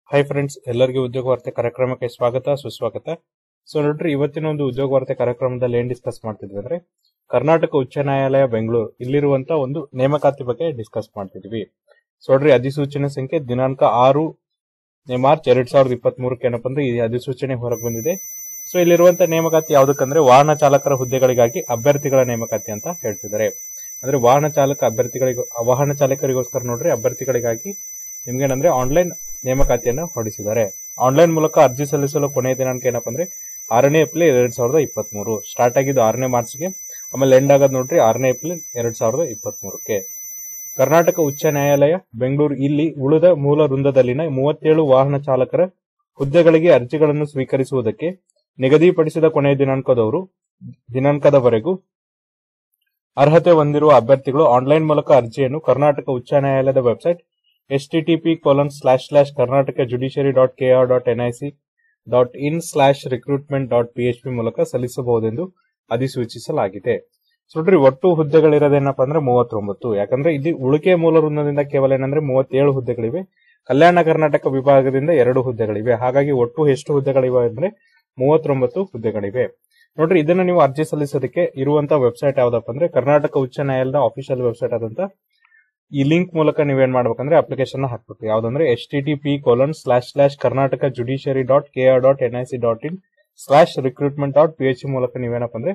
hi friends ಎಲ್ಲರಿಗೂ ಉದ್ಯೋಗ ವಾರ್ತೆ ಕಾರ್ಯಕ್ರಮಕ್ಕೆ ಸ್ವಾಗತ ಸುಸ್ವಾಗತ ಸೊ ನೋಡ್ರಿ ಇವತ್ತಿನ ಒಂದು ಉದ್ಯೋಗ ವಾರ್ತೆ ಕಾರ್ಯಕ್ರಮದಲ್ಲಿ ಏನ್ ಡಿಸ್ಕಸ್ ಮಾಡ್ತಿದ್ವಿ ಅಂದ್ರೆ ಕರ್ನಾಟಕ ಉಚ್ಚ ನ್ಯಾಯಾಲಯ ಬೆಂಗಳೂರು ಇಲ್ಲಿರುವಂತ ಒಂದು ನೇಮಕಾತಿ ಬಗ್ಗೆ ಡಿಸ್ಕಸ್ ಮಾಡ್ತಿದ್ವಿ ಸೊ ನೋಡ್ರಿ ಅಧಿಸೂಚನೆ ಸಂಖ್ಯೆ ದಿನಾಂಕ ಆರು ಮಾರ್ಚ್ ಎರಡ್ ಸಾವಿರದ ಇಪ್ಪತ್ತ್ ಮೂರಕ್ಕೆ ಏನಪ್ಪ ಅಂದ್ರೆ ಈ ಅಧಿಸೂಚನೆ ಹೊರಗೆ ಬಂದಿದೆ ಸೊ ಇಲ್ಲಿರುವಂತ ನೇಮಕಾತಿ ಯಾವ್ದಕ್ಕಂದ್ರೆ ವಾಹನ ಚಾಲಕರ ಹುದ್ದೆಗಳಿಗಾಗಿ ಅಭ್ಯರ್ಥಿಗಳ ನೇಮಕಾತಿ ಅಂತ ಹೇಳ್ತಿದ್ದಾರೆ ಅಂದ್ರೆ ವಾಹನ ಚಾಲಕ ಅಭ್ಯರ್ಥಿಗಳಿಗೆ ವಾಹನ ಚಾಲಕರಿಗೋಸ್ಕರ ನೋಡ್ರಿ ಅಭ್ಯರ್ಥಿಗಳಿಗಾಗಿ ನಿಮ್ಗೇನಂದ್ರೆ ಆನ್ಲೈನ್ ನೇಮಕಾತಿಯನ್ನು ಹೊರಡಿಸಿದ್ದಾರೆ ಆನ್ಲೈನ್ ಮೂಲಕ ಅರ್ಜಿ ಸಲ್ಲಿಸಲು ಕೊನೆಯ ದಿನಾಂಕ ಏನಪ್ಪ ಅಂದ್ರೆ ಆರನೇ ಏಪ್ರಿಲ್ ಎರಡ್ ಸಾವಿರದ ಇಪ್ಪತ್ತ್ ಮೂರು ಸ್ಟಾರ್ಟ್ ಆಗಿದ್ದು ಆರನೇ ಮಾರ್ಚ್ಗೆ ಆಮೇಲೆ ಎಂಡ್ ಆಗೋದು ನೋಡ್ರಿ ಆರನೇ ಏಪ್ರಿಲ್ ಎರಡ್ ಸಾವಿರದ ಇಪ್ಪತ್ತ್ ಮೂರಕ್ಕೆ ಕರ್ನಾಟಕ ಉಚ್ಚ ನ್ಯಾಯಾಲಯ ಬೆಂಗಳೂರು ಇಲ್ಲಿ ಉಳಿದ ಮೂಲ ವೃಂದದಲ್ಲಿನ ಮೂವತ್ತೇಳು ವಾಹನ ಚಾಲಕರ ಹುದ್ದೆಗಳಿಗೆ ಅರ್ಜಿಗಳನ್ನು ಸ್ವೀಕರಿಸುವುದಕ್ಕೆ ನಿಗದಿಪಡಿಸಿದ ಕೊನೆಯ ದಿನಾಂಕದವರು ದಿನಾಂಕದವರೆಗೂ ಅರ್ಹತೆ ಹೊಂದಿರುವ ಅಭ್ಯರ್ಥಿಗಳು ಆನ್ಲೈನ್ ಮೂಲಕ ಅರ್ಜಿಯನ್ನು ಕರ್ನಾಟಕ ಉಚ್ಚ ನ್ಯಾಯಾಲಯದ website H TTP colon slash slash Karnataka judiciary dot KR dot NIC dot in slash recruitment dot PHP ಮೂಲಕ ಸಲ್ಲಿಸಬಹುದೆಂದು ಅಧಿಸೂಚಿಸಲಾಗಿದೆ ಸೊ ನೋಡ್ರಿ ಒಟ್ಟು ಹುದ್ದೆಗಳಿರೋದೇನಪ್ಪ ಅಂದ್ರೆ ಮೂವತ್ತೊಂಬತ್ತು ಯಾಕಂದ್ರೆ ಇಲ್ಲಿ ಉಳಿಕೆ ಮೂಲ ವೃಂದದಿಂದ ಕೇವಲ ಏನಂದ್ರೆ ಮೂವತ್ತೇಳು ಹುದ್ದೆಗಳಿವೆ ಕಲ್ಯಾಣ ಕರ್ನಾಟಕ ವಿಭಾಗದಿಂದ ಎರಡು ಹುದ್ದೆಗಳಿವೆ ಹಾಗಾಗಿ ಒಟ್ಟು ಎಷ್ಟು ಹುದ್ದೆಗಳಿವೆ ಅಂದ್ರೆ ಮೂವತ್ತೊಂಬತ್ತು ಹುದ್ದೆಗಳಿವೆ ನೋಡ್ರಿ ಇದನ್ನ ನೀವು ಅರ್ಜಿ ಸಲ್ಲಿಸೋದಕ್ಕೆ ಇರುವಂತ ವೆಬ್ಸೈಟ್ ಯಾವ್ದಪ್ಪ ಅಂದ್ರೆ ಕರ್ನಾಟಕ ಉಚ್ಚ ನ್ಯಾಯಾಲಯದ ಅಫಿಷಿಯಲ್ ವೆಬ್ಸೈಟ್ ಆದಂತ ಈ ಲಿಂಕ್ ಮೂಲಕ ನೀವೇನ್ ಮಾಡ್ಬೇಕಂದ್ರೆ ಅಪ್ಲಿಕೇಶನ್ ಹಾಕ್ಬೇಕು ಯಾವ್ದಂದ್ರೆ H T T P colon slash slash Karnataka judiciary dot K R dot N I C dot in slash recruitment dot P H ಮೂಲಕ ನೀವೇನಪ್ಪ ಅಂದ್ರೆ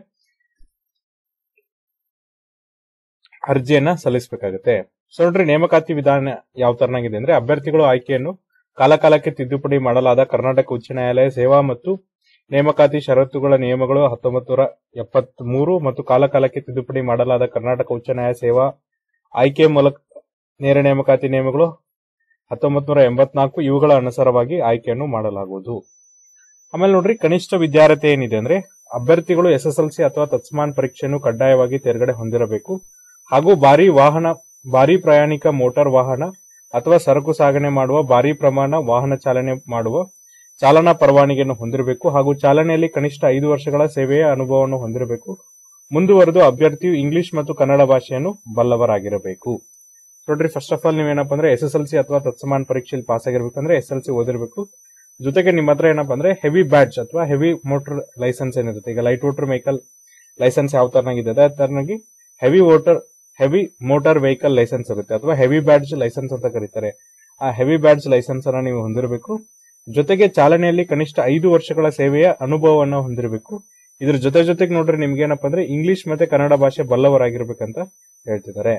ಅರ್ಜಿಯನ್ನ ಸಲ್ಲಿಸಬೇಕಾಗುತ್ತೆ ಸೊ ನೋಡ್ರಿ ನೇಮಕಾತಿ ವಿಧಾನ ಯಾವ ತರನಾಗಿದೆ ಅಂದ್ರೆ ಅಭ್ಯರ್ಥಿಗಳು ಆಯ್ಕೆಯನ್ನು ಕಾಲಕಾಲಕ್ಕೆ ತಿದ್ದುಪಡಿ ಮಾಡಲಾದ ಕರ್ನಾಟಕ ಉಚ್ಚ ನ್ಯಾಯಾಲಯ ಸೇವಾ ಮತ್ತು ನೇಮಕಾತಿ ಷರತ್ತುಗಳ ನಿಯಮಗಳು ಹತ್ತೊಂಬತ್ತು ನೂರ ಎಪ್ಪತ್ತ್ ಮೂರು ಮತ್ತು ಕಾಲಕಾಲಕ್ಕೆ ತಿದ್ದುಪಡಿ ಮಾಡಲಾದ ಕರ್ನಾಟಕ ಉಚ್ಚ ನ್ಯಾಯ ಸೇವಾ ಆಯ್ಕೆ ಮೂಲಕ ನೇರ ನೇಮಕಾತಿ ನಿಯಮಗಳು ಹತ್ತೊಂಬತ್ತು ನೂರ ಎಂಬತ್ನಾಲ್ಕು ಇವುಗಳ ಅನುಸಾರವಾಗಿ ಆಯ್ಕೆಯನ್ನು ಮಾಡಲಾಗುವುದು ಆಮೇಲೆ ನೋಡ್ರಿ ಕನಿಷ್ಠ ವಿದ್ಯಾರ್ಹತೆ ಏನಿದೆ ಅಂದ್ರೆ ಅಭ್ಯರ್ಥಿಗಳು ಎಸ್ಎಸ್ಎಲ್ಸಿ ಅಥವಾ ತತ್ಸಮಾನ್ ಪರೀಕ್ಷೆಯನ್ನು ಕಡ್ಡಾಯವಾಗಿ ತೆರಗಡೆ ಹೊಂದಿರಬೇಕು ಹಾಗೂ ಭಾರಿ ವಾಹನ ಭಾರಿ ಪ್ರಯಾಣಿಕ ಮೋಟಾರ್ ವಾಹನ ಅಥವಾ ಸರಕು ಸಾಗಣೆ ಮಾಡುವ ಭಾರಿ ಪ್ರಮಾಣ ವಾಹನ ಚಾಲನೆ ಮಾಡುವ ಚಾಲನಾ ಪರವಾನಗಿಯನ್ನು ಹೊಂದಿರಬೇಕು ಹಾಗೂ ಚಾಲನೆಯಲ್ಲಿ ಕನಿಷ್ಠ ಐದು ವರ್ಷಗಳ ಸೇವೆಯ ಅನುಭವವನ್ನು ಹೊಂದಿರಬೇಕು ಮುಂದುವರೆದು ಅಭ್ಯರ್ಥಿಯು ಇಂಗ್ಲಿಷ್ ಮತ್ತು ಕನ್ನಡ ಭಾಷೆಯನ್ನು ಬಲ್ಲವರಾಗಿರಬೇಕು ನೋಡ್ರಿ ಫಸ್ಟ್ ಆಫ್ ಆಲ್ ನೀವೇನಪ್ಪ ಅಂದ್ರೆ ಎಸ್ ಎಸ್ ಎಲ್ ಸಿ ಅಥವಾ ತತ್ಸಮಾನ್ ಪರೀಕ್ಷೆಯಲ್ಲಿ ಪಾಸ್ ಆಗಿರ್ಬೇಕಂದ್ರೆ ಎಸ್ ಎಲ್ ಸಿ ಓದಿರಬೇಕು ಜೊತೆಗೆ ನಿಮ್ಮ ಹತ್ರ ಏನಪ್ಪ ಅಂದ್ರೆ ಹೆವಿ ಬ್ಯಾಡ್ಜ್ ಅಥವಾ ಹೆವಿ ಮೋಟರ್ ಲೈಸೆನ್ಸ್ ಏನಿರುತ್ತೆ ಈಗ ಲೈಟ್ ವೋಟರ್ ವೆಹಿಕಲ್ ಲೈಸೆನ್ಸ್ ಯಾವ ತರನಾಗಿದೆ ಅದೇ ತರನಾಗಿ heavy voter heavy motor vehicle licence ಇರುತ್ತೆ ಅಥವಾ ಹೆವಿ ಬ್ಯಾಡ್ಜ್ ಲೈಸೆನ್ಸ್ ಅಂತ ಕರೀತಾರೆ ಆ ಹೆವಿ ಬ್ಯಾಡ್ಜ್ ಲೈಸೆನ್ಸ್ ಅನ್ನ ನೀವು ಹೊಂದಿರಬೇಕು ಜೊತೆಗೆ ಚಾಲನೆಯಲ್ಲಿ ಕನಿಷ್ಠ ಐದು ವರ್ಷಗಳ ಸೇವೆಯ ಅನುಭವವನ್ನು ಹೊಂದಿರಬೇಕು ಇದ್ರ ಜೊತೆ ಜೊತೆಗೆ ನೋಡ್ರಿ ನಿಮ್ಗೆ ಏನಪ್ಪಾ ಅಂದ್ರೆ ಇಂಗ್ಲಿಷ್ ಮತ್ತೆ ಕನ್ನಡ ಭಾಷೆ ಬಲ್ಲವರಾಗಿರ್ಬೇಕಂತ ಹೇಳ್ತಿದ್ದಾರೆ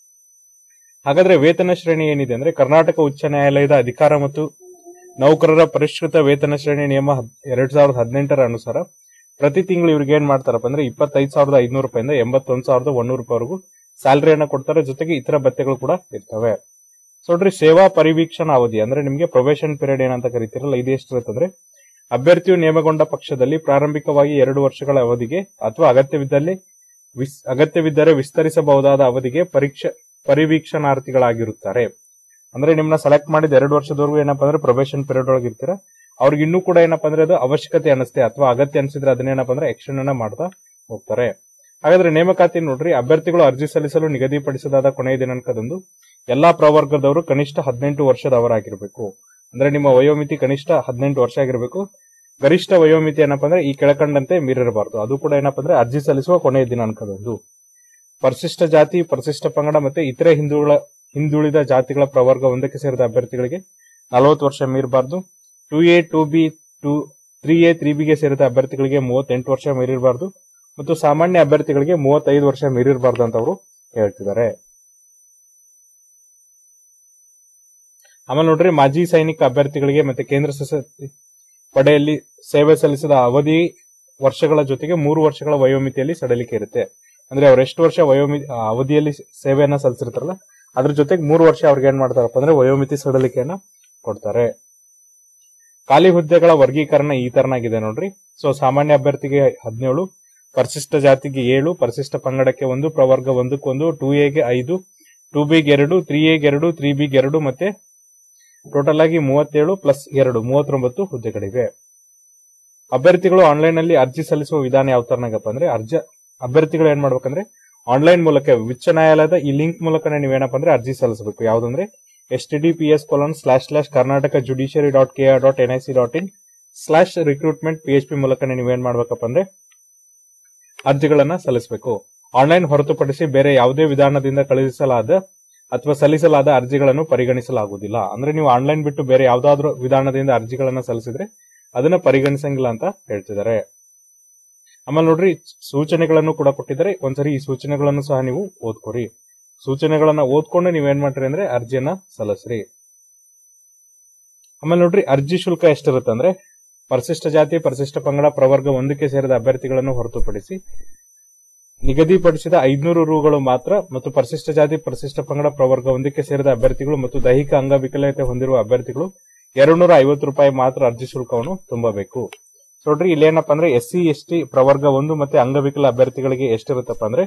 ಹಾಗಾದ್ರೆ ವೇತನ ಶ್ರೇಣಿ ಏನಿದೆ ಅಂದ್ರೆ ಕರ್ನಾಟಕ ಉಚ್ಚ ನ್ಯಾಯಾಲಯದ ಅಧಿಕಾರ ಮತ್ತು ನೌಕರರ ಪರಿಷ್ಕೃತ ವೇತನ ಶ್ರೇಣಿ ನಿಯಮ ಎರಡ್ ಸಾವಿರದ ಹದಿನೆಂಟರ ಅನುಸಾರ ಪ್ರತಿ ತಿಂಗಳು ಇವ್ರಿಗೆ ಏನ್ ಮಾಡ್ತಾರಪ್ಪ ಅಂದ್ರೆ ಇಪ್ಪತ್ತೈದು ಸಾವಿರದ ಐದ್ನೂರು ರೂಪಾಯಿಂದ ಎಂಬತ್ತೊಂದು ಸಾವಿರದ ಒಂದೂರು ರೂಪಾಯಿವರೆಗೂ ಸ್ಯಾಲರಿಯನ್ನ ಕೊಡ್ತಾರೆ ಜೊತೆಗೆ ಇತರ ಭತ್ಯೆಗಳು ಕೂಡ ಇರ್ತವೆ ಸೊ ನೋಡ್ರಿ ಸೇವಾ ಪರಿವೀಕ್ಷಣಾ ಅವಧಿ ಅಂದ್ರೆ ನಿಮಗೆ ಪ್ರೊಬೇಷನ್ ಪೀರಿಯಡ್ ಏನಂತ ಕರಿತಿರಲ್ಲ ಇದು ಎಷ್ಟಿರುತ್ತೆ ಅಂದ್ರೆ ಅಭ್ಯರ್ಥಿಯು ನೇಮಗೊಂಡ ಪಕ್ಷದಲ್ಲಿ ಪ್ರಾರಂಭಿಕವಾಗಿ ಎರಡು ವರ್ಷಗಳ ಅವಧಿಗೆ ಅಥವಾ ಅಗತ್ಯವಿದ್ದಲ್ಲಿ ಅಗತ್ಯವಿದ್ದರೆ ವಿಸ್ತರಿಸಬಹುದಾದ ಅವಧಿಗೆ ಪರೀಕ್ಷೆ ಪರಿವೀಕ್ಷಣಾರ್ಥಿಗಳಾಗಿರುತ್ತಾರೆ ಅಂದ್ರೆ ನಿಮ್ನ ಸೆಲೆಕ್ಟ್ ಮಾಡಿದ ಎರಡು ವರ್ಷದವರೆಗೂ ಏನಪ್ಪಾ ಅಂದ್ರೆ ಪ್ರೊಬೇಷನ್ ಪೀರಿಯಡ್ ಒಳಗೆ ಇರ್ತೀರ ಅವ್ರಿಗೆ ಇನ್ನೂ ಕೂಡ ಏನಪ್ಪಾ ಅಂದ್ರೆ ಅದು ಅವಶ್ಯಕತೆ ಅನಿಸುತ್ತೆ ಅಥವಾ ಅಗತ್ಯ ಅನಿಸಿದ್ರೆ ಅದನ್ನೇನಪ್ಪ ಅಂದ್ರೆ ಎಕ್ಸ್ಟೆಂಡ್ ಅನ್ನ ಮಾಡ್ತಾ ಹೋಗ್ತಾರೆ ಹಾಗಾದ್ರೆ ನೇಮಕಾತಿ ನೋಡ್ರಿ ಅಭ್ಯರ್ಥಿಗಳು ಅರ್ಜಿ ಸಲ್ಲಿಸಲು ನಿಗದಿಪಡಿಸಲಾದ ಕೊನೆಯ ದಿನಾಂಕದಂದು ಎಲ್ಲಾ ಪ್ರವರ್ಗದವರು ಕನಿಷ್ಠ ಹದಿನೆಂಟು ವರ್ಷದವರಾಗಿರ್ಬೇಕು ಅಂದ್ರೆ ನಿಮ್ಮ ವಯೋಮಿತಿ ಕನಿಷ್ಠ ಹದಿನೆಂಟು ವರ್ಷ ಆಗಿರಬೇಕು ಗರಿಷ್ಠ ವಯೋಮಿತಿ ಏನಪ್ಪಾ ಅಂದ್ರೆ ಈ ಕೆಳಕಂಡಂತೆ ಮೀರಿರಬಾರದು ಅದು ಕೂಡ ಏನಪ್ಪಾ ಅಂದ್ರೆ ಅರ್ಜಿ ಸಲ್ಲಿಸುವ ಕೊನೆಯ ದಿನಾಂಕದಂದು ಪರಿಶಿಷ್ಟ ಜಾತಿ ಪರಿಶಿಷ್ಟ ಪಂಗಡ ಮತ್ತೆ ಇತರೆ ಹಿಂದುಗಳ ಹಿಂದುಳಿದ ಜಾತಿಗಳ ಪ್ರವರ್ಗ ಒಂದಕ್ಕೆ ಸೇರಿದ ಅಭ್ಯರ್ಥಿಗಳಿಗೆ ನಲವತ್ತು ವರ್ಷ ಮೀರಬಾರ್ದು two A two B two three A three ಬಿಗೆ ಸೇರಿದ ಅಭ್ಯರ್ಥಿಗಳಿಗೆ ಮೂವತ್ತೆಂಟು ವರ್ಷ ಮೀರಿರಬಾರ್ದು ಮತ್ತು ಸಾಮಾನ್ಯ ಅಭ್ಯರ್ಥಿಗಳಿಗೆ ಮೂವತ್ತೈದು ವರ್ಷ ಮೀರಿರಬಾರ್ದು ಅಂತ ಅವರು ಹೇಳ್ತಿದ್ದಾರೆ ಆಮೇಲೆ ನೋಡ್ರಿ ಮಾಜಿ ಸೈನಿಕ ಅಭ್ಯರ್ಥಿಗಳಿಗೆ ಮತ್ತೆ ಕೇಂದ್ರ ಸಶಸ್ತ್ರ ಪಡೆಯಲ್ಲಿ ಸೇವೆ ಸಲ್ಲಿಸಿದ ಅವಧಿ ವರ್ಷಗಳ ಜೊತೆಗೆ ಮೂರು ವರ್ಷಗಳ ವಯೋಮಿತಿಯಲ್ಲಿ ಸಡಲಿಕೆ ಇರುತ್ತೆ ಅಂದ್ರೆ ಅವ್ರು ಎಷ್ಟು ವರ್ಷ ವಯೋಮಿತಿ ಅವಧಿಯಲ್ಲಿ ಸೇವೆಯನ್ನ ಸಲ್ಲಿಸಿರ್ತಾರಲ್ಲ ಅದ್ರ ಜೊತೆಗೆ ಮೂರು ವರ್ಷ ಅವ್ರಿಗೆ ಏನ್ ಮಾಡ್ತಾರಪ್ಪ ಅಂದ್ರೆ ವಯೋಮಿತಿ ಸಡಲಿಕೆಯನ್ನ ಕೊಡ್ತಾರೆ ಖಾಲಿ ಹುದ್ದೆಗಳ ವರ್ಗೀಕರಣ ಈ ತರನಾಗಿದೆ ನೋಡ್ರಿ ಸೊ ಸಾಮಾನ್ಯ ಅಭ್ಯರ್ಥಿಗೆ ಹದಿನೇಳು ಪರಿಶಿಷ್ಟ ಜಾತಿಗೆ ಏಳು ಪರಿಶಿಷ್ಟ ಪಂಗಡಕ್ಕೆ ಒಂದು ಪ್ರವರ್ಗ ಒಂದಕ್ಕೊಂದು ಟೂ ಎಗೆ ಐದು ಟೂ ಬಿಗೆ ಎರಡು ತ್ರೀ ಎಗೆ ಎರಡು ತ್ರೀ ಬಿಗೆ ಎರಡು ಮತ್ತೆ ಟೋಟಲ್ ಆಗಿ ಮೂವತ್ತೇಳು ಪ್ಲಸ್ ಎರಡು ಮೂವತ್ತೊಂಬತ್ತು ಹುದ್ದೆಗಳಿವೆ ಅಭ್ಯರ್ಥಿಗಳು ಆನ್ಲೈನ್ ನಲ್ಲಿ ಅರ್ಜಿ ಸಲ್ಲಿಸುವ ವಿಧಾನ ಯಾವ ತರನಾಗಪ್ಪ ಅಂದ್ರೆ ಅರ್ಜಿ ಅಭ್ಯರ್ಥಿಗಳು ಏನ್ ಮಾಡ್ಬೇಕಂದ್ರೆ ಆನ್ಲೈನ್ ಮೂಲಕ ಉಚ್ಚ ನ್ಯಾಯಾಲಯದ ಈ ಲಿಂಕ್ ಮೂಲಕನೇ ನೀವೇನಪ್ಪ ಅಂದ್ರೆ ಅರ್ಜಿ ಸಲ್ಲಿಸಬೇಕು ಯಾವ್ದಂದ್ರೆ S T D P S colon slash slash Karnataka judiciary dot K R dot N I C dot in slash recruitment P H P ಮೂಲಕ ನೀವೇನ್ ಮಾಡ್ಬೇಕಪ್ಪ ಅಂದ್ರೆ ಅರ್ಜಿಗಳನ್ನ ಸಲ್ಲಿಸಬೇಕು ಆನ್ಲೈನ್ ಹೊರತುಪಡಿಸಿ ಬೇರೆ ಯಾವುದೇ ವಿಧಾನದಿಂದ ಕಳುಹಿಸಲಾದ ಅಥವಾ ಸಲ್ಲಿಸಲಾದ ಅರ್ಜಿಗಳನ್ನು ಪರಿಗಣಿಸಲಾಗುವುದಿಲ್ಲ ಅಂದ್ರೆ ನೀವು ಆನ್ಲೈನ್ ಬಿಟ್ಟು ಬೇರೆ ಯಾವ್ದಾದ್ರು ವಿಧಾನದಿಂದ ಅರ್ಜಿಗಳನ್ನ ಸಲ್ಲಿಸಿದ್ರೆ ಅದನ್ನ ಪರಿಗಣಿಸಂಗಿಲ್ಲ ಅಂತ ಹೇಳ್ತಿದ್ದಾರೆ ಆಮೇಲೆ ನೋಡ್ರಿ ಸೂಚನೆಗಳನ್ನು ಕೂಡ ಕೊಟ್ಟಿದ್ದಾರೆ ಒಂದ್ಸರಿ ಈ ಸೂಚನೆಗಳನ್ನು ಸಹ ನೀವು ಓದ್ಕೊರಿ ಸೂಚನೆಗಳನ್ನ ಓದ್ಕೊಂಡು ನೀವೇನ್ ಮಾಡ್ರಿ ಅಂದ್ರೆ ಅರ್ಜಿಯನ್ನ ಸಲ್ಲಿಸ್ರಿ ಆಮೇಲೆ ನೋಡ್ರಿ ಅರ್ಜಿ ಶುಲ್ಕ ಎಷ್ಟಿರುತ್ತೆ ಅಂದ್ರೆ ಪರಿಶಿಷ್ಟ ಜಾತಿ ಪರಿಶಿಷ್ಟ ಪಂಗಡ ಪ್ರವರ್ಗ ಒಂದಕ್ಕೆ ಸೇರಿದ ಅಭ್ಯರ್ಥಿಗಳನ್ನು ಹೊರತುಪಡಿಸಿ ನಿಗದಿಪಡಿಸಿದ ಐದುನೂರು ರೂಗಳು ಮಾತ್ರ ಮತ್ತು ಪರಿಶಿಷ್ಟ ಜಾತಿ ಪರಿಶಿಷ್ಟ ಪಂಗಡ ಪ್ರವರ್ಗ ಒಂದಕ್ಕೆ ಸೇರಿದ ಅಭ್ಯರ್ಥಿಗಳು ಮತ್ತು ದೈಹಿಕ ಅಂಗವಿಕಲತೆ ಹೊಂದಿರುವ ಅಭ್ಯರ್ಥಿಗಳು ಎರಡ್ನೂರ ಐವತ್ತು ರೂಪಾಯಿ ಮಾತ್ರ ಅರ್ಜಿ ಶುಲ್ಕವನ್ನು ತುಂಬಬೇಕು ನೋಡ್ರಿ ಇಲ್ಲೇನಪ್ಪ ಅಂದ್ರೆ ಎಸ್ ಸಿ ಎಸ್ ಟಿ ಪ್ರವರ್ಗ ಒಂದು ಮತ್ತೆ ಅಂಗವಿಕಲ ಅಭ್ಯರ್ಥಿಗಳಿಗೆ ಎಷ್ಟಿರುತ್ತಪ್ಪ ಅಂದ್ರೆ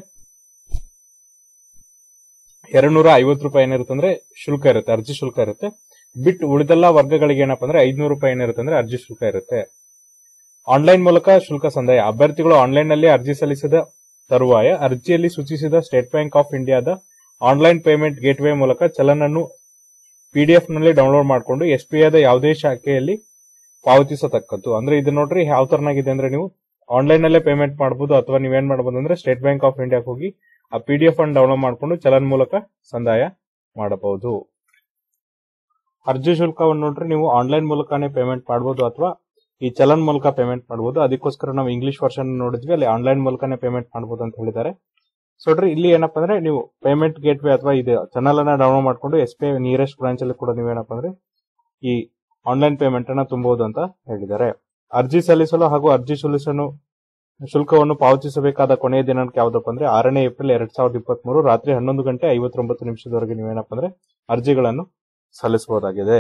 ಎರಡ್ನೂರ ಐವತ್ತು ರೂಪಾಯಿ ಏನಿರುತ್ತೆ ಅಂದ್ರೆ ಶುಲ್ಕ ಇರುತ್ತೆ ಅರ್ಜಿ ಶುಲ್ಕ ಇರುತ್ತೆ ಬಿಟ್ಟು ಉಳಿದೆಲ್ಲ ವರ್ಗಗಳಿಗೆ ಏನಪ್ಪ ಅಂದ್ರೆ ಐದ್ನೂರು ರೂಪಾಯಿ ಏನಿರುತ್ತೆ ಅಂದ್ರೆ ಅರ್ಜಿ ಶುಲ್ಕ ಇರುತ್ತೆ ಆನ್ಲೈನ್ ಮೂಲಕ ಶುಲ್ಕ ಸಂದಾಯ ಅಭ್ಯರ್ಥಿಗಳು ಆನ್ಲೈನ್ ನಲ್ಲಿ ಅರ್ಜಿ ಸಲ್ಲಿಸಿದ ತರುವಾಯ ಅರ್ಜಿಯಲ್ಲಿ ಸೂಚಿಸಿದ ಸ್ಟೇಟ್ ಬ್ಯಾಂಕ್ ಆಫ್ ಇಂಡಿಯಾದ ಆನ್ಲೈನ್ ಪೇಮೆಂಟ್ ಗೇಟ್ವೇ ಮೂಲಕ ಚಲನನ್ನು ಪಿಡಿಎಫ್ ನಲ್ಲಿ ಡೌನ್ಲೋಡ್ ಮಾಡಿಕೊಂಡು ಎಸ್ ಬಿ ಐದ ಯಾವುದೇ ಶಾಖೆಯಲ್ಲಿ ಪಾವತಿಸತಕ್ಕದ್ದು ಅಂದ್ರೆ ಇದು ನೋಡ್ರಿ ಯಾವ ತರನಾಗಿದೆ ಅಂದ್ರೆ ನೀವು ಆನ್ಲೈನ್ ನಲ್ಲೇ ಪೇಮೆಂಟ್ ಮಾಡಬಹುದು ಅಥವಾ ನೀವೇನ್ ಮಾಡಬಹುದು ಅಂದ್ರೆ ಸ್ಟೇಟ್ ಬ್ಯಾಂಕ್ ಆಫ್ ಇಂಡಿಯಾಕ್ಕೆ ಹೋಗಿ ಆ ಪಿಡಿಎಫ್ ಅನ್ನು ಡೌನ್ಲೋಡ್ ಮಾಡಿಕೊಂಡು ಚಲನ್ ಮೂಲಕ ಸಂದಾಯ ಮಾಡಬಹುದು ಅರ್ಜಿ ಶುಲ್ಕವನ್ನು ನೋಡ್ರಿ ನೀವು ಆನ್ಲೈನ್ ಮೂಲಕನೇ ಪೇಮೆಂಟ್ ಮಾಡಬಹುದು ಅಥವಾ ಈ ಚಲನ್ ಮೂಲಕ ಪೇಮೆಂಟ್ ಮಾಡಬಹುದು ಅದಕ್ಕೋಸ್ಕರ ನಾವು ಇಂಗ್ಲಿಷ್ ವರ್ಷನ್ ನೋಡಿದ್ವಿ ಅಲ್ಲಿ ಆನ್ಲೈನ್ ಮೂಲಕನೇ ಪೇಮೆಂಟ್ ಮಾಡಬಹುದು ಅಂತ ಹೇಳಿದ್ದಾರೆ ಸೊ ನೋಡ್ರಿ ಇಲ್ಲಿ ಏನಪ್ಪಾ ಅಂದ್ರೆ ನೀವು ಪೇಮೆಂಟ್ ಗೇಟ್ ವೇ ಅಥವಾ ಇದು ಚಾನಲ್ ಅನ್ನ ಡೌನ್ಲೋಡ್ ಮಾಡ್ಕೊಂಡು ಎಸ್ ಪಿ ನಿಯರೆಸ್ಟ್ ಬ್ರಾಂಚ್ ಅಲ್ಲಿ ಕೂಡ ನೀವೇನಪ್ಪ ಅಂದ್ರೆ ಈ ಆನ್ಲೈನ್ ಪೇಮೆಂಟ್ ಅನ್ನ ತುಂಬಬಹುದು ಅಂತ ಹೇಳಿದ್ದಾರೆ ಅರ್ಜಿ ಸಲ್ಲಿಸಲು ಹಾಗೂ ಅರ್ಜಿ ಸಲ್ಲಿಸಲು ಶುಲ್ಕವನ್ನು ಪಾವತಿಸಬೇಕಾದ ಕೊನೆಯ ದಿನಾಂಕ ಯಾವ್ದಪ್ಪ ಅಂದ್ರೆ ಆರನೇ ಏಪ್ರಿಲ್ ಎರಡ್ ಸಾವಿರದ ಇಪ್ಪತ್ತ್ ಮೂರು ರಾತ್ರಿ ಹನ್ನೊಂದು ಗಂಟೆ ಐವತ್ತೊಂಬತ್ತು ನಿಮಿಷದವರೆಗೆ ನೀವೇನಪ್ಪ ಅಂದ್ರೆ ಅರ್ಜಿಗಳನ್ನು ಸಲ್ಲಿಸಬಹುದಾಗಿದೆ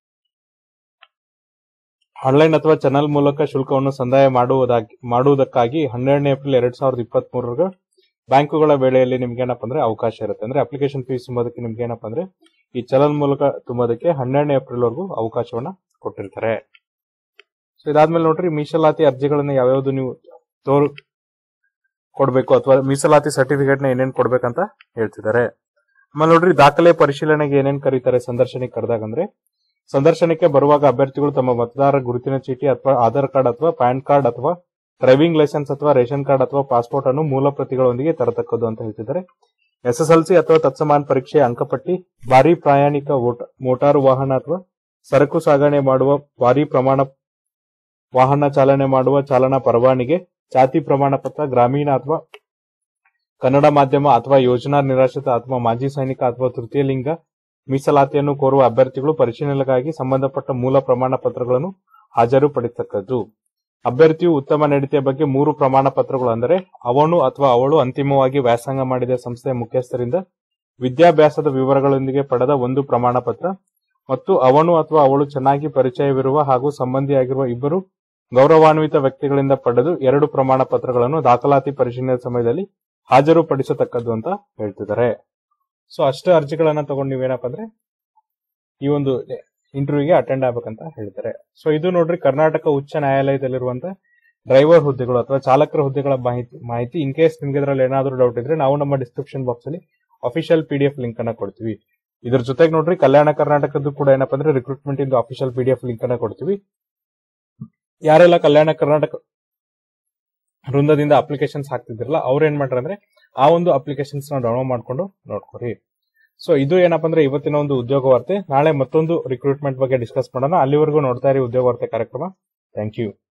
ಆನ್ಲೈನ್ ಅಥವಾ ಚಾನಲ್ ಮೂಲಕ ಶುಲ್ಕವನ್ನು ಸಂದಾಯ ಮಾಡುವುದಾಗಿ ಮಾಡುವುದಕ್ಕಾಗಿ ಹನ್ನೆರಡನೇ ಏಪ್ರಿಲ್ ಎರಡ್ ಸಾವಿರದ ಇಪ್ಪತ್ತ್ ಮೂರರ ಬ್ಯಾಂಕುಗಳ ವೇಳೆಯಲ್ಲಿ ನಿಮ್ಗೆ ಏನಪ್ಪ ಅಂದ್ರೆ ಅವಕಾಶ ಇರುತ್ತೆ ಅಂದ್ರೆ ಅಪ್ಲಿಕೇಶನ್ ಫೀಸ್ ತುಂಬೋದಕ್ಕೆ ನಿಮ್ಗೆ ಏನಪ್ಪ ಅಂದ್ರೆ ಈ ಚಲನ್ ಮೂಲಕ ತುಂಬೋದಕ್ಕೆ ಹನ್ನೆರಡನೇ ಏಪ್ರಿಲ್ ವರೆಗೂ ಅವಕಾಶವನ್ನ ಕೊಟ್ಟಿರ್ತಾರೆ ಸೊ ಇದಾದ್ಮೇಲೆ ನೋಡ್ರಿ ಮೀಸಲಾತಿ ಅರ್ಜಿಗಳನ್ನ ಯಾವ್ಯಾವ್ದು ನೀವು ತೋರ್ ಕೊಡ್ಬೇಕು ಅಥವಾ ಮೀಸಲಾತಿ ಸರ್ಟಿಫಿಕೇಟ್ ನ ಏನೇನ್ ಕೊಡ್ಬೇಕಂತ ಹೇಳ್ತಿದ್ದಾರೆ ಆಮೇಲೆ ನೋಡ್ರಿ ದಾಖಲೆ ಪರಿಶೀಲನೆಗೆ ಏನೇನ್ ಕರೀತಾರೆ ಸಂದರ್ಶನಕ್ಕೆ ಕರೆದಾಗ ಅಂದ್ರೆ ಸಂದರ್ಶನಕ್ಕೆ ಬರುವಾಗ ಅಭ್ಯರ್ಥಿಗಳು ತಮ್ಮ ಮತದಾರ ಗುರುತಿನ ಚೀಟಿ ಅಥವಾ ಆಧಾರ್ ಕಾರ್ಡ್ ಅಥವಾ ಪ್ಯಾನ್ ಕಾರ್ಡ್ ಅಥವಾ ಡ್ರೈವಿಂಗ್ ಲೈಸೆನ್ಸ್ ಅಥವಾ ರೇಷನ್ ಕಾರ್ಡ್ ಅಥವಾ ಪಾಸ್ಪೋರ್ಟ್ ಅನ್ನು ಮೂಲ ಪ್ರತಿಗಳೊಂದಿಗೆ ತರತಕ್ಕದ್ದು ಅಂತ ಹೇಳ್ತಿದ್ದಾರೆ ಎಸ್ಎಸ್ಎಲ್ಸಿ ಅಥವಾ ತತ್ಸಮಾನ ಪರೀಕ್ಷೆ ಅಂಕಪಟ್ಟಿ ಭಾರಿ ಪ್ರಯಾಣಿಕ ಓಟ- ಮೋಟಾರು ವಾಹನ ಅಥವಾ ಸರಕು ಸಾಗಣೆ ಮಾಡುವ ಭಾರಿ ಪ್ರಮಾಣ ವಾಹನ ಚಾಲನೆ ಮಾಡುವ ಚಾಲನಾ ಪರವಾನಿಗೆ ಜಾತಿ ಪ್ರಮಾಣ ಪತ್ರ ಗ್ರಾಮೀಣ ಅಥವಾ ಕನ್ನಡ ಮಾಧ್ಯಮ ಅಥವಾ ಯೋಜನಾ ನಿರಾಶ್ರಿತ ಅಥವಾ ಮಾಜಿ ಸೈನಿಕ ಅಥವಾ ತೃತೀಯ ಲಿಂಗ ಮೀಸಲಾತಿಯನ್ನು ಕೋರುವ ಅಭ್ಯರ್ಥಿಗಳು ಪರಿಶೀಲನೆಗಾಗಿ ಸಂಬಂಧಪಟ್ಟ ಮೂಲ ಪ್ರಮಾಣ ಪತ್ರಗಳನ್ನು ಹಾಜರುಪಡಿಸತಕ್ಕದ್ದು ಅಭ್ಯರ್ಥಿಯು ಉತ್ತಮ ನಡತೆಯ ಬಗ್ಗೆ ಮೂರು ಪ್ರಮಾಣ ಪತ್ರಗಳು ಅಂದರೆ ಅವನು ಅಥವಾ ಅವಳು ಅಂತಿಮವಾಗಿ ವ್ಯಾಸಂಗ ಮಾಡಿದ ಸಂಸ್ಥೆಯ ಮುಖ್ಯಸ್ಥರಿಂದ ವಿದ್ಯಾಭ್ಯಾಸದ ವಿವರಗಳೊಂದಿಗೆ ಪಡೆದ ಒಂದು ಪ್ರಮಾಣ ಪತ್ರ ಮತ್ತು ಅವನು ಅಥವಾ ಅವಳು ಚೆನ್ನಾಗಿ ಪರಿಚಯವಿರುವ ಹಾಗೂ ಸಂಬಂಧಿಯಾಗಿರುವ ಇಬ್ಬರು ಗೌರವಾನ್ವಿತ ವ್ಯಕ್ತಿಗಳಿಂದ ಪಡೆದು ಎರಡು ಪ್ರಮಾಣ ಪತ್ರಗಳನ್ನು ದಾಖಲಾತಿ ಪರಿಶೀಲನೆ ಸಮಯದಲ್ಲಿ ಹಾಜರುಪಡಿಸತಕ್ಕದ್ದು ಅಂತ ಹೇಳ್ತಿದ್ದಾರೆ ಸೊ ಅಷ್ಟು ಅರ್ಜಿಗಳನ್ನ ತಗೊಂಡು ನೀವೇನಪ್ಪ ಅಂದ್ರೆ ಈ ಒಂದು ಇಂಟರ್ವ್ಯೂಗೆ ಅಟೆಂಡ್ ಆಗ್ಬೇಕಂತ ಹೇಳ್ತಾರೆ ಸೊ ಇದು ನೋಡ್ರಿ ಕರ್ನಾಟಕ ಉಚ್ಚ ನ್ಯಾಯಾಲಯದಲ್ಲಿರುವಂತ ಡ್ರೈವರ್ ಹುದ್ದೆಗಳು ಅಥವಾ ಚಾಲಕರ ಹುದ್ದೆಗಳ ಮಾಹಿತಿ ಮಾಹಿತಿ ಇನ್ ಕೇಸ್ ನಿಮ್ಗೆ ಇದರಲ್ಲಿ ಏನಾದರೂ ಡೌಟ್ ಇದ್ರೆ ನಾವು ನಮ್ಮ ಡಿಸ್ಕ್ರಿಪ್ಷನ್ ಬಾಕ್ಸ್ ಅಲ್ಲಿ official P D F link ಅನ್ನ ಕೊಡ್ತೀವಿ ಇದ್ರ ಜೊತೆಗೆ ನೋಡ್ರಿ ಕಲ್ಯಾಣ ಕರ್ನಾಟಕದ್ದು ಕೂಡ ಏನಪ್ಪಾ ಅಂದ್ರೆ ರಿಕ್ರೂಟ್ಮೆಂಟ್ ಇಂದು official P D F link ಅನ್ನ ಕೊಡ್ತೀವಿ ಯಾರೆಲ್ಲ ಕಲ್ಯಾಣ ಕರ್ನಾಟಕ ವೃಂದದಿಂದ ಅಪ್ಲಿಕೇಶನ್ಸ್ ಹಾಕ್ತಿದ್ರಲ್ಲ ಅವ್ರು ಏನ್ ಮಾಡ್ತಾರೆ ಅಂದ್ರೆ ಆ ಒಂದು ಅಪ್ಲಿಕೇಶನ್ಸ್ ನ ಡೌನ್ಲೋಡ್ ಮಾಡ್ಕೊಂಡು ನೋಡ್ಕೊರಿ ಸೊ ಇದು ಏನಪ್ಪಾ ಅಂದ್ರೆ ಇವತ್ತಿನ ಒಂದು ಉದ್ಯೋಗ ವಾರ್ತೆ ನಾಳೆ ಮತ್ತೊಂದು ರಿಕ್ರೂಟ್ಮೆಂಟ್ ಬಗ್ಗೆ ಡಿಸ್ಕಸ್ ಮಾಡೋಣ ಅಲ್ಲಿವರೆಗೂ ನೋಡ್ತಾ ಇರಿ ಉದ್ಯೋಗ ವಾರ್ತೆ ಕಾರ್ಯಕ್ರಮ ಥ್ಯಾಂಕ್ ಯು